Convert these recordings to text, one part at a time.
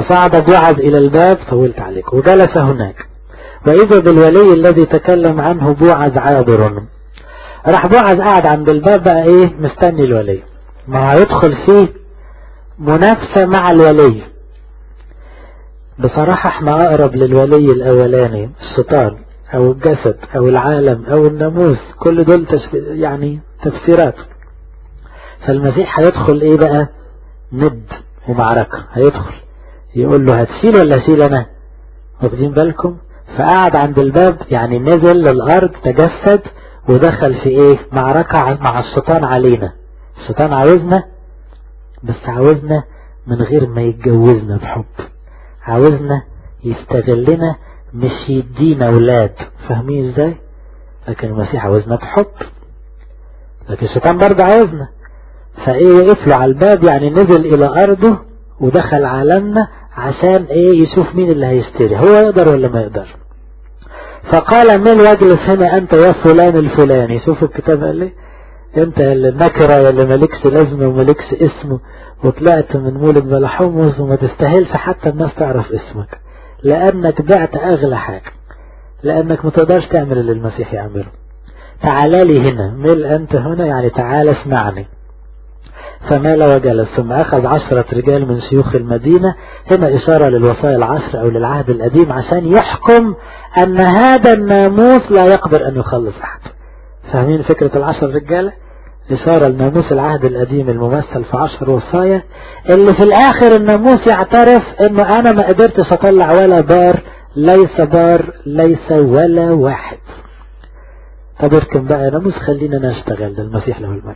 صعد بوعز إلى الباب طولت عليك وجلس هناك وإذا بالولي الذي تكلم عنه بوعز عابر راح بوعز قاعد عند الباب بقى ايه مستني الولي ما هيدخل فيه منافسة مع الولي بصراحة احنا اقرب للولي الاولاني الشيطان او الجسد او العالم او الناموس كل دول يعني تفسيرات فالمسيح هيدخل ايه بقى ند ومعركة هيدخل يقول له هتشيل ولا هشيل انا واخدين بالكم فقعد عند الباب يعني نزل للارض تجسد ودخل في ايه معركة مع الشيطان علينا الشيطان عاوزنا بس عاوزنا من غير ما يتجوزنا بحب عاوزنا يستغلنا مش يدينا اولاد فاهمين ازاي لكن المسيح عاوزنا بحب لكن الشيطان برضه عاوزنا فايه وقف له على الباب يعني نزل الى ارضه ودخل عالمنا عشان ايه يشوف مين اللي هيشتري هو يقدر ولا ما يقدر فقال من واجلس هنا انت يا فلان الفلاني شوفوا الكتاب قال لي انت النكرة اللي مالكش لازمة ومالكش اسم وطلعت من مولد بلا حمص وما تستاهلش حتى الناس تعرف اسمك لانك بعت اغلى حاجة لانك ما تقدرش تعمل اللي المسيح يعمله تعال لي هنا مل انت هنا يعني تعال اسمعني فمال وجلس ثم أخذ عشرة رجال من شيوخ المدينة هنا إشارة للوصايا العشر أو للعهد القديم عشان يحكم أن هذا الناموس لا يقدر أن يخلص أحد فاهمين فكرة العشر رجالة إشارة لناموس العهد القديم الممثل في عشر وصايا اللي في الآخر الناموس يعترف أنه أنا ما قدرتش أطلع ولا بار ليس بار ليس ولا واحد طب اركن بقى ناموس خلينا نشتغل ده المسيح له المجد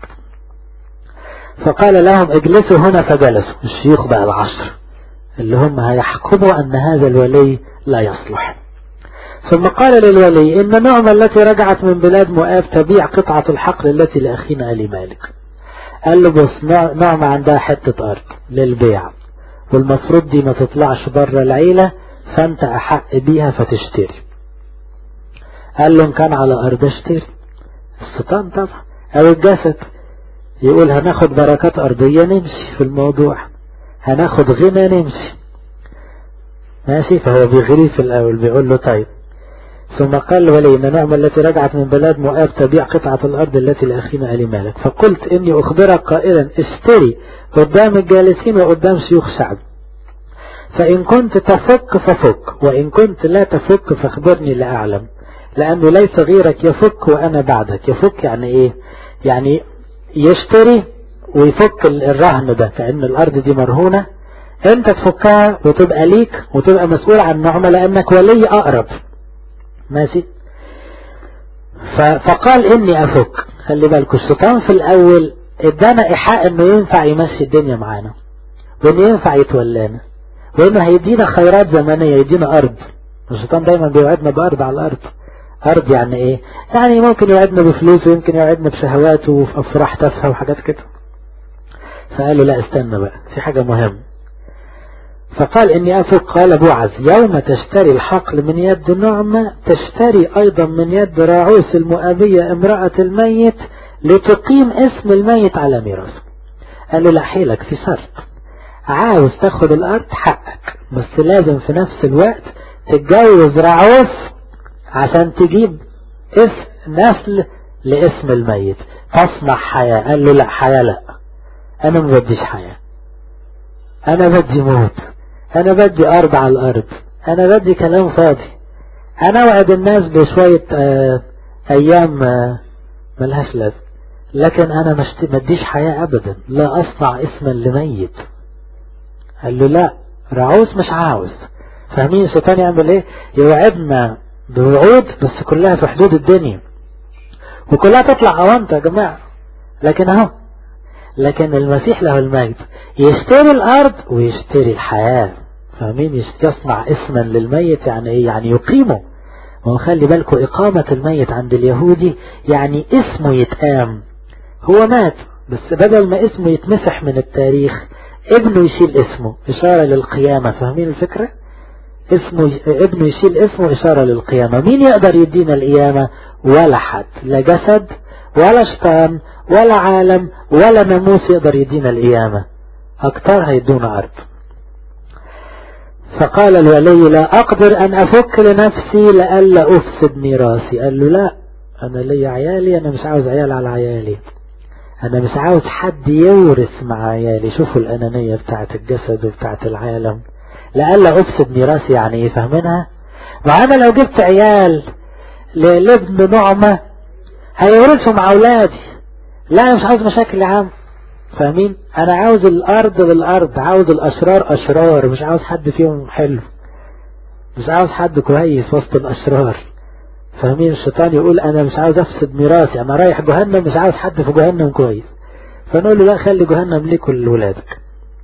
فقال لهم اجلسوا هنا فجلسوا الشيوخ بقى العشر اللي هم هيحكموا أن هذا الولي لا يصلح ثم قال للولي إن نعمة التي رجعت من بلاد مؤاب تبيع قطعة الحقل التي لأخينا ألي مالك قال له بص نعمة عندها حتة أرض للبيع والمفروض دي ما تطلعش بره العيلة فأنت أحق بيها فتشتري قال له إن كان على أرض اشتري الشيطان طبعا أو الجسد يقول هناخد بركات أرضية نمشي في الموضوع هناخد غنى نمشي ماشي فهو بيغريه في الأول بيقول له طيب ثم قال ولي إن نعمة التي رجعت من بلاد مؤاب تبيع قطعة الأرض التي لأخينا ألي مالك فقلت إني أخبرك قائلا اشتري قدام الجالسين وقدام شيوخ شعب فإن كنت تفك ففك وإن كنت لا تفك فاخبرني لأعلم لأنه ليس غيرك يفك وأنا بعدك يفك يعني إيه يعني يشتري ويفك الرهن ده كأن الأرض دي مرهونة انت تفكها وتبقى ليك وتبقى مسؤول عن النعمة لأنك ولي أقرب ماشي فقال إني أفك خلي بالكم الشيطان في الأول ادانا إيحاء إنه ينفع يمشي الدنيا معانا وإنه ينفع يتولانا وإنه هيدينا خيرات زمنية يدينا أرض الشيطان دايما بيوعدنا بأرض على الأرض أرض يعني إيه يعني ممكن يوعدنا بفلوس ويمكن يوعدنا بشهوات وأفراح تافهة وحاجات كده فقالوا لا استنى بقى في حاجة مهمة فقال إني أفك قال بوعز يوم تشتري الحقل من يد نعمة تشتري أيضا من يد راعوس المؤابية امرأة الميت لتقيم اسم الميت على ميراثه قال له لا حيلك في شرط عاوز تاخد الأرض حقك بس لازم في نفس الوقت تتجوز راعوس عشان تجيب اسم نسل لاسم الميت تصنع حياة قال له لا حياة لا انا ما بديش حياة انا بدي موت انا بدي ارض على الارض انا بدي كلام فاضي انا وعد الناس بشوية آه ايام آه ملهاش لازم لكن انا ما اديش حياة ابدا لا اصنع اسما لميت قال له لا رعوس مش عاوز فاهمين الشيطان يعمل ايه يوعدنا بوعود بس كلها في حدود الدنيا وكلها تطلع اوانطة يا جماعة لكن اهو لكن المسيح له المجد يشتري الارض ويشتري الحياة فاهمين يصنع اسما للميت يعني ايه يعني يقيمه وخلي بالكم اقامة الميت عند اليهودي يعني اسمه يتقام هو مات بس بدل ما اسمه يتمسح من التاريخ ابنه يشيل اسمه اشارة للقيامة فاهمين الفكرة اسمه ابنه يشيل اسمه اشارة للقيامة مين يقدر يدينا القيامة ولا حد لا جسد ولا شيطان ولا عالم ولا ناموس يقدر يدينا القيامة اكتر هيدونا ارض فقال الولي لا أقدر أن أفك لنفسي لألا أفسد ميراثي قال له لا أنا لي عيالي أنا مش عاوز عيال على عيالي أنا مش عاوز حد يورث مع عيالي شوفوا الأنانية بتاعت الجسد وبتاعت العالم لألا أفسد ميراثي يعني إيه فاهمينها وأنا لو جبت عيال لابن نعمة هيورثوا مع أولادي لا أنا مش عاوز مشاكل يا عم فاهمين أنا عاوز الأرض بالأرض عاوز الأشرار أشرار مش عاوز حد فيهم حلو مش عاوز حد كويس وسط الأشرار فاهمين الشيطان يقول أنا مش عاوز أفسد ميراثي أنا رايح جهنم مش عاوز حد في جهنم كويس فنقول له لا خلي جهنم ليك ولولادك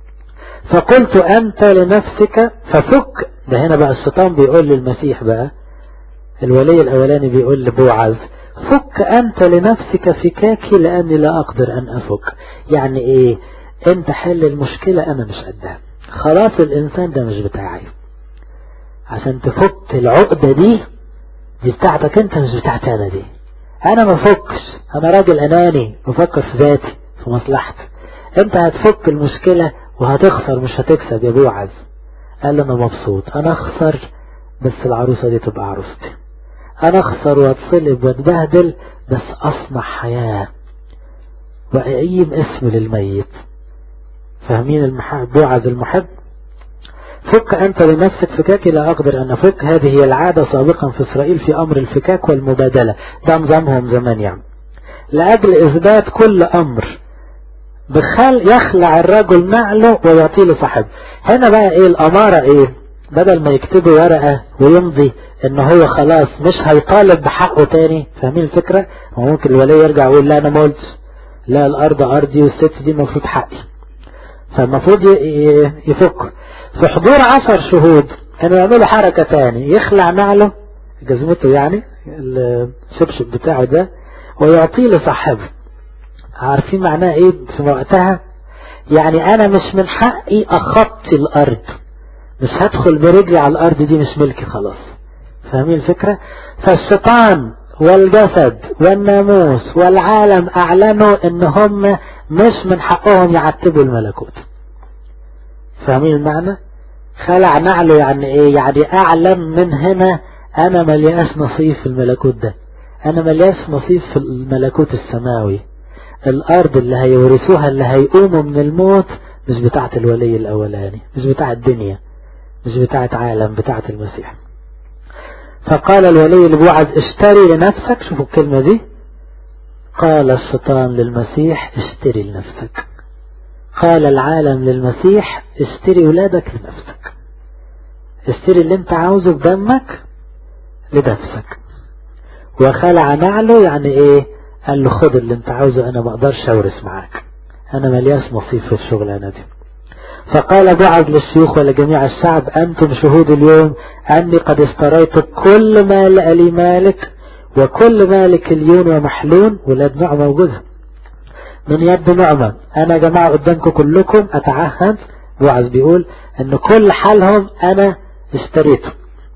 فقلت أنت لنفسك ففك ده هنا بقى الشيطان بيقول للمسيح بقى الولي الأولاني بيقول لبوعز فك أنت لنفسك فكاكي لأني لا أقدر أن أفك يعني إيه أنت حل المشكلة أنا مش قدها خلاص الإنسان ده مش بتاعي عشان تفك العقدة دي دي بتاعتك أنت مش بتاعتي أنا دي أنا ما فكش أنا راجل أناني بفكر في ذاتي في مصلحتي أنت هتفك المشكلة وهتخسر مش هتكسب يا بوعز قال له أنا مبسوط أنا أخسر بس العروسة دي تبقى عروستي أنا أخسر وأتصلب وأتبهدل بس أصنع حياة وأقيم اسم للميت فاهمين المحب بوعز المحب فك أنت لنفسك فكاكي لا أقدر أن أفك هذه هي العادة سابقا في إسرائيل في أمر الفكاك والمبادلة ده نظامهم زمان يعني لأجل إثبات كل أمر بخل يخلع الرجل نعله ويعطيه لصاحبه هنا بقى ايه الأمارة ايه بدل ما يكتبوا ورقة ويمضي ان هو خلاص مش هيطالب بحقه تاني فاهمين الفكرة هو ممكن الولي يرجع ويقول لا انا ما قلتش لا الارض ارضي والست دي المفروض حقي فالمفروض يفك في حضور عشر شهود كانوا يعملوا حركة تاني يخلع نعله جزمته يعني الشبشب بتاعه ده ويعطيه لصاحبه عارفين معناه ايه في وقتها يعني انا مش من حقي اخطي الارض مش هدخل برجلي على الارض دي مش ملكي خلاص فاهمين الفكرة فالشيطان والجسد والناموس والعالم اعلنوا ان هم مش من حقهم يعتبوا الملكوت فاهمين المعنى خلع نعله يعني ايه يعني اعلن من هنا انا ملياش نصيب في الملكوت ده انا ملياش نصيب في الملكوت السماوي الارض اللي هيورثوها اللي هيقوموا من الموت مش بتاعت الولي الاولاني مش بتاعت الدنيا مش بتاعت عالم بتاعت المسيح فقال الولي لبوعز اشتري لنفسك شوفوا الكلمة دي قال الشيطان للمسيح اشتري لنفسك قال العالم للمسيح اشتري ولادك لنفسك اشتري اللي انت عاوزه بدمك لنفسك وخلع نعله يعني ايه قال له خد اللي انت عاوزه انا ما اقدرش اورث معاك انا ملياش نصيب في الشغلانه دي فقال بعض للشيوخ ولجميع الشعب أنتم شهود اليوم أني قد اشتريت كل مال ألي مالك وكل مالك اليون ومحلون ولاد نعمة وجوزها من يد نعمة أنا جماعة قدامكم كلكم أتعهد وعز بيقول أن كل حالهم أنا اشتريته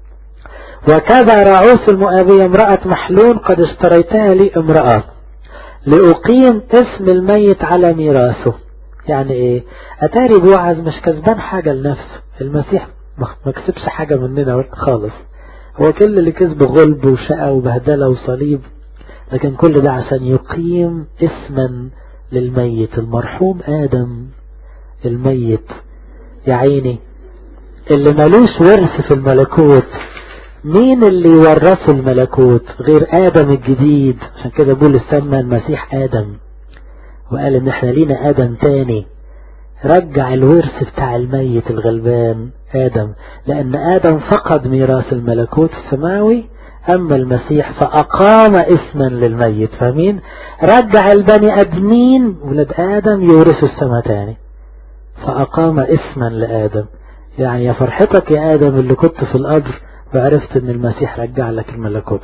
وكذا رعوس المؤابية امرأة محلون قد اشتريتها لي امرأة لأقيم اسم الميت على ميراثه يعني ايه اتاري بوعز مش كسبان حاجة لنفسه المسيح ما كسبش حاجة مننا خالص هو كل اللي كسبه غلب وشقى وبهدلة وصليب لكن كل ده عشان يقيم اسما للميت المرحوم آدم الميت يا عيني اللي ملوش ورث في الملكوت مين اللي يورثه الملكوت غير آدم الجديد عشان كده بولس سمى المسيح آدم وقال ان احنا لينا ادم تاني رجع الورث بتاع الميت الغلبان ادم لان ادم فقد ميراث الملكوت السماوي اما المسيح فاقام اسما للميت فاهمين رجع البني ادمين ولاد ادم يورثوا السماء تاني فاقام اسما لادم يعني يا فرحتك يا ادم اللي كنت في القبر وعرفت ان المسيح رجع لك الملكوت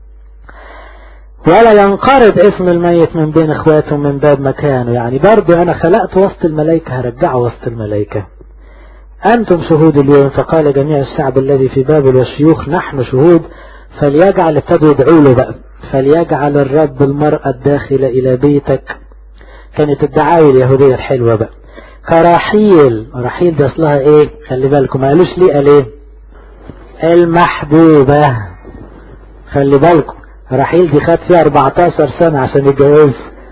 ولا ينقرض اسم الميت من بين اخواته من باب مكانه يعني برضو انا خلقت وسط الملائكة هرجعه وسط الملائكة انتم شهود اليوم فقال جميع الشعب الذي في بابل والشيوخ نحن شهود فليجعل ابتدوا يدعوا له بقى فليجعل الرب المرأة الداخلة الى بيتك كانت الدعاوي اليهودية الحلوة بقى كراحيل رحيل دي اصلها ايه خلي بالكم ما قالوش ليه قال ايه المحبوبة خلي بالكم رحيل دي خد فيها 14 سنة عشان يتجوز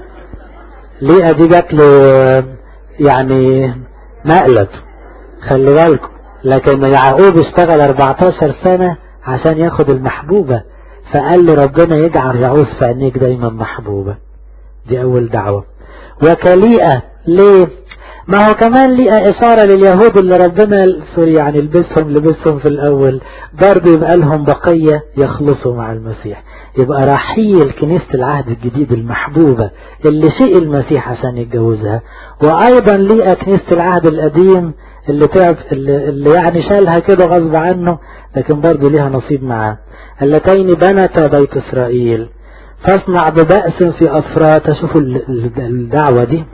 ليه دي جات له يعني مقلب خلي بالكم لكن يعقوب اشتغل 14 سنة عشان ياخد المحبوبة فقال له ربنا يجعل يعوز في عينيك دايما محبوبة دي اول دعوة وكليئة ليه ما هو كمان ليه اشارة لليهود اللي ربنا يعني لبسهم لبسهم في الاول برضه يبقى لهم بقية يخلصوا مع المسيح يبقى رحيل كنيسة العهد الجديد المحبوبة اللي شيء المسيح عشان يتجوزها وايضا ليه كنيسة العهد القديم اللي تعب اللي, اللي يعني شالها كده غصب عنه لكن برضه ليها نصيب معاه اللتين بنتا بيت اسرائيل فاصنع ببأس في افراط شوفوا الدعوة دي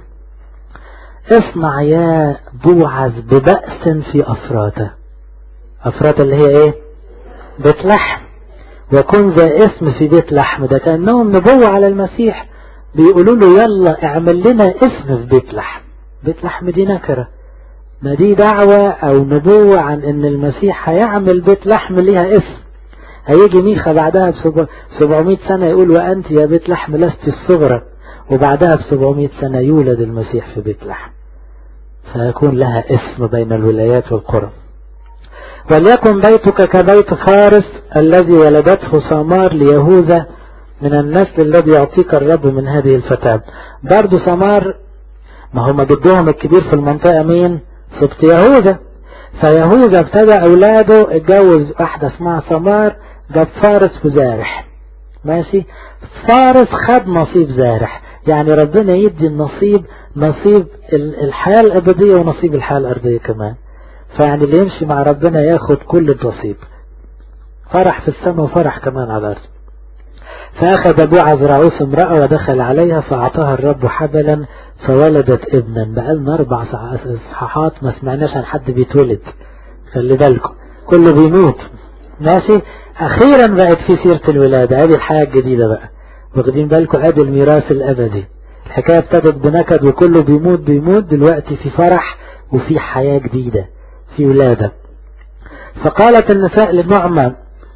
اصنع يا بوعز ببأس في افراطه افراط اللي هي ايه بيت لحم وكن ذا اسم في بيت لحم ده كأنهم نبوة على المسيح بيقولوا له يلا اعمل لنا اسم في بيت لحم بيت لحم دي نكرة ما دي دعوة او نبوة عن ان المسيح هيعمل بيت لحم ليها اسم هيجي ميخا بعدها ب 700 سنة يقول وأنت يا بيت لحم لست الصغرى وبعدها ب 700 سنة يولد المسيح في بيت لحم فيكون لها اسم بين الولايات والقرى وليكن بيتك كبيت فارس الذي ولدته سمار ليهوذا من النسل الذي يعطيك الرب من هذه الفتاة برضو سمار ما هم جدهم الكبير في المنطقة مين سبط يهوذا فيهوذا ابتدى اولاده اتجوز واحدة اسمها سمار جاب فارس وزارح ماشي فارس خد نصيب زارح يعني ربنا يدي النصيب نصيب الحياة الأبدية ونصيب الحياة الأرضية كمان فيعني اللي يمشي مع ربنا ياخد كل النصيب فرح في السماء وفرح كمان على الأرض فأخذ بوعز رعوس امرأة ودخل عليها فأعطاها الرب حبلا فولدت ابنا بقالنا أربع إصحاحات ما سمعناش عن حد بيتولد خلي بالكم كله بيموت ماشي أخيرا بقت في سيرة الولادة هذه الحياة الجديدة بقى واخدين بالكم ادي الميراث الأبدي الحكاية ابتدت بنكد وكله بيموت بيموت دلوقتي في فرح وفي حياة جديدة في ولادة فقالت النساء للنعمة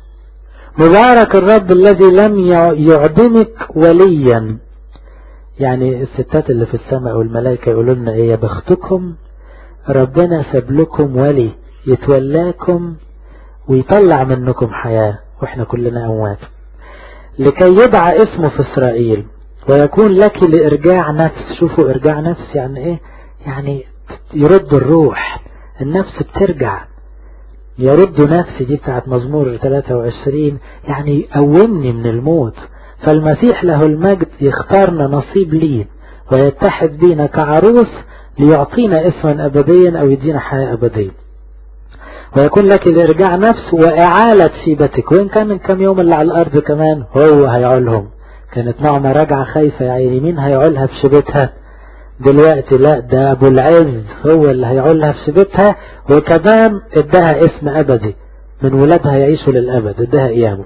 مبارك الرب الذي لم يعدمك وليا يعني الستات اللي في السماء والملائكة يقولوا لنا ايه يا بختكم ربنا ساب لكم ولي يتولاكم ويطلع منكم حياة واحنا كلنا اموات لكي يدعى اسمه في اسرائيل ويكون لك لارجاع نفس شوفوا ارجاع نفس يعني ايه يعني يرد الروح النفس بترجع يرد نفسي دي بتاعت مزمور 23 يعني يقومني من الموت فالمسيح له المجد يختارنا نصيب ليه ويتحد بينا كعروس ليعطينا اسما ابديا او يدينا حياة ابدية ويكون لك الارجاع نفس واعالة شيبتك وين كان من كم يوم اللي على الارض كمان هو هيعولهم كانت نعمة راجعة خايفة يا عيني مين هيعولها في شبتها دلوقتي لا ده ابو العز هو اللي هيعولها في شبتها وكمان ادها اسم ابدي من ولادها يعيشوا للابد ادها ايامه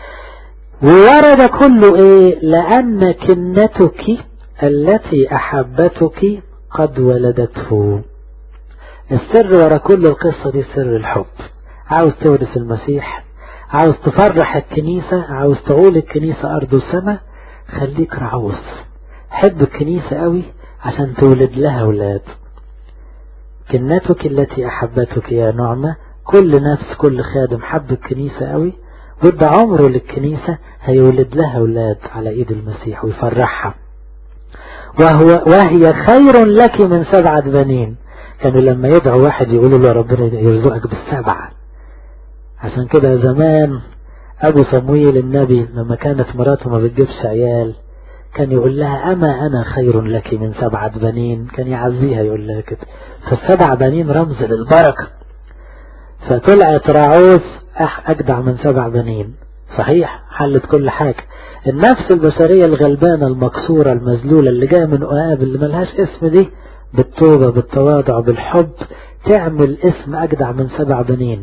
وورد كله ايه لان كنتك التي احبتك قد ولدته السر ورا كل القصة دي سر الحب عاوز تورث المسيح عاوز تفرح الكنيسة عاوز تقول الكنيسة ارض وسماء خليك رعوس حب الكنيسة قوي عشان تولد لها اولاد كنتك التي احبتك يا نعمة كل نفس كل خادم حب الكنيسة قوي وادى عمره للكنيسة هيولد لها اولاد على ايد المسيح ويفرحها وهو وهي خير لك من سبعة بنين كانوا لما يدعوا واحد يقولوا له ربنا يرزقك بالسبعة عشان كده زمان ابو صمويل النبي لما كانت مراته ما بتجيبش عيال كان يقول لها اما انا خير لك من سبعة بنين كان يعزيها يقول لها كده فالسبع بنين رمز للبركة فطلعت راعوس اجدع من سبع بنين صحيح حلت كل حاجة النفس البشرية الغلبانة المكسورة المذلولة اللي جاية من قواب اللي ملهاش اسم دي بالتوبة بالتواضع بالحب تعمل اسم أجدع من سبع بنين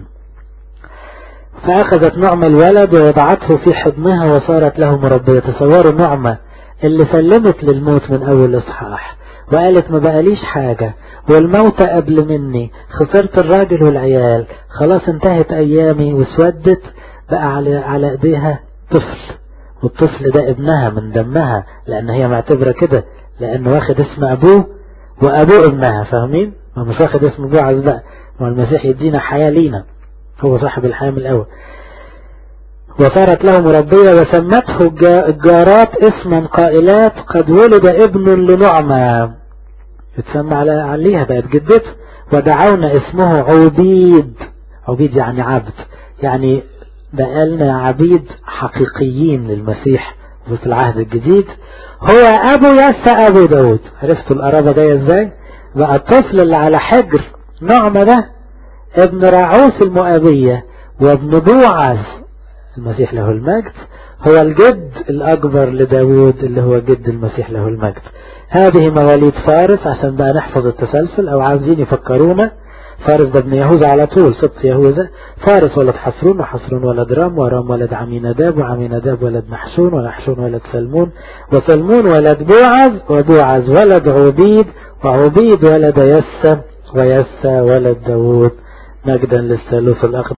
فأخذت نعمة الولد ووضعته في حضنها وصارت له مربية تصوروا نعمة اللي سلمت للموت من أول إصحاح وقالت ما بقاليش حاجة والموتى قبل مني خسرت الراجل والعيال خلاص انتهت ايامي واسودت بقى على على ايديها طفل والطفل ده ابنها من دمها لان هي معتبرة كده لانه واخد اسم ابوه وابوه ابنها فاهمين ما مش واخد اسم بوعز بقى ما المسيح يدينا حياة لينا هو صاحب الحياة من الاول وصارت له مربية وسمته الجارات اسما قائلات قد ولد ابن لنعمة تسمى على عليها بقت جدته ودعونا اسمه عبيد عبيد يعني عبد يعني بقالنا عبيد حقيقيين للمسيح في العهد الجديد هو ابو يسى ابو داود عرفتوا القرابة جاية ازاي بقى الطفل اللي على حجر نعمة ده ابن راعوس المؤابية وابن بوعز المسيح له المجد هو الجد الأكبر لداود اللي هو جد المسيح له المجد هذه مواليد فارس عشان بقى نحفظ التسلسل أو عاوزين يفكرونا فارس ده ابن يهوذا على طول سبط يهوذا فارس ولد حصرون وحصرون ولد رام ورام ولد عميناداب وعميناداب ولد نحشون ونحشون ولد سلمون وسلمون ولد بوعز وبوعز ولد عبيد وعبيد ولد يسى ويسى ولد داود مجدا للثالوث الأخضر